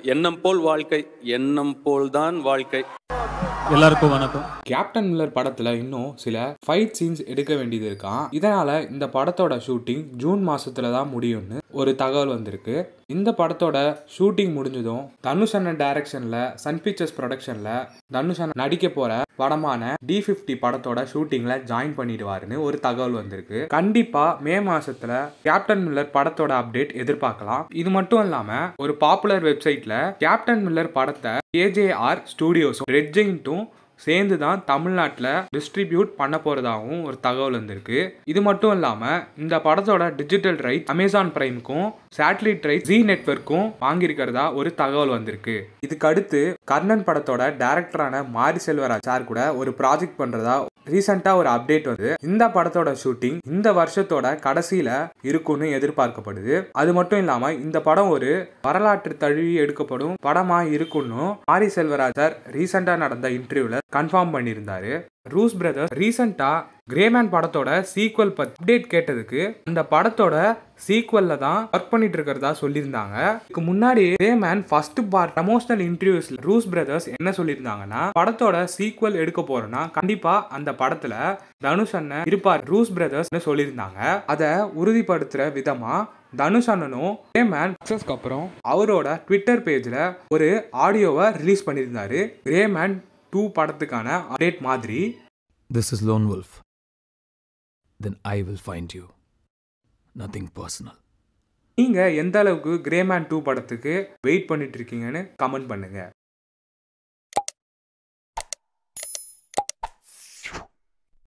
எண்ணம் போல் வாழ்க்கை எண்ணம் போல்தான் வாழ்க்கை எல்லாருக்கும் வணக்கம் கேப்டன் மில்லர் படத்துல இன்னும் சில ஃபைட் சீன்ஸ் எடுக்க வேண்டியது இருக்கான் இதனால இந்த படத்தோட ஷூட்டிங் ஜூன் மாசத்துல தான் முடியும்னு ஒரு தகவல் வந்திருக்கு இந்த படத்தோட ஷூட்டிங் முடிஞ்சதும் தனுஷ் அண்ணன் டைரக்ஷன்ல சன் பிக்சர்ஸ் ப்ரொடக்ஷன்ல தனுஷ் அண்ணன் நடிக்க போற படமான டி ஃபிஃப்டி படத்தோட ஷூட்டிங்ல ஜாயின் பண்ணிடுவாருன்னு ஒரு தகவல் வந்திருக்கு கண்டிப்பா மே மாசத்துல கேப்டன் மில்லர் படத்தோட அப்டேட் எதிர்பார்க்கலாம் இது மட்டும் இல்லாம ஒரு பாப்புலர் வெப்சைட்ல கேப்டன் மில்லர் படத்தை ஏஜேஆர் ஸ்டூடியோஸும் ரெட் ஜெயின்ட்டும் சேர்ந்து தான் தமிழ்நாட்டில் டிஸ்ட்ரிபியூட் பண்ண போகிறதாகவும் ஒரு தகவல் வந்திருக்கு இது மட்டும் இல்லாமல் இந்த படத்தோட டிஜிட்டல் ரைட் அமேசான் பிரைமுக்கும் சேட்டலைட் ரைட் ஜி நெட்வொர்க்கும் வாங்கியிருக்கிறதா ஒரு தகவல் வந்திருக்கு இதுக்கு அடுத்து கர்ணன் படத்தோட டைரக்டரான மாரி செல்வராஜ் சார் கூட ஒரு ப்ராஜெக்ட் பண்ணுறதா ரீசெண்டாக ஒரு அப்டேட் வந்து இந்த படத்தோட ஷூட்டிங் இந்த வருஷத்தோட கடைசியில் இருக்கும்னு எதிர்பார்க்கப்படுது அது மட்டும் இல்லாமல் இந்த படம் ஒரு வரலாற்று தழுவி எடுக்கப்படும் படமாக இருக்கும்னு மாரி செல்வராஜ் சார் ரீசெண்டாக நடந்த இன்டர்வியூவில் கன்ஃபார்ம் பண்ணியிருந்தாரு ரூஸ் பிரதர்ஸ் ரீசெண்டாக கிரேமேன் படத்தோட சீக்வல் பத்தி அப்டேட் கேட்டதுக்கு அந்த படத்தோட சீக்வல்ல தான் ஒர்க் பண்ணிட்டு இருக்கிறதா சொல்லியிருந்தாங்க இதுக்கு முன்னாடி கிரேமேன் ஃபர்ஸ்ட் பார்ட் ப்ரமோஷனல் இன்டர்வியூஸ்ல ரூஸ் பிரதர்ஸ் என்ன சொல்லியிருந்தாங்கன்னா படத்தோட சீக்வல் எடுக்க போறோம்னா கண்டிப்பா அந்த படத்துல தனுஷ் அண்ணன் இருப்பார் ரூஸ் பிரதர்ஸ்னு சொல்லியிருந்தாங்க அதை உறுதிப்படுத்துற விதமா தனுஷ் அண்ணனும் கிரேமேன் சக்சஸ்க்கு அப்புறம் அவரோட ட்விட்டர் பேஜில் ஒரு ஆடியோவை ரிலீஸ் பண்ணியிருந்தாரு கிரேமேன் டூ படத்துக்கான அப்டேட் மாதிரி This is Lone Wolf. Then I will find you. Nothing personal. நீங்க எந்த அளவுக்கு கிரேமேன் டூ படத்துக்கு வெயிட் பண்ணிட்டு இருக்கீங்கன்னு கமெண்ட் பண்ணுங்க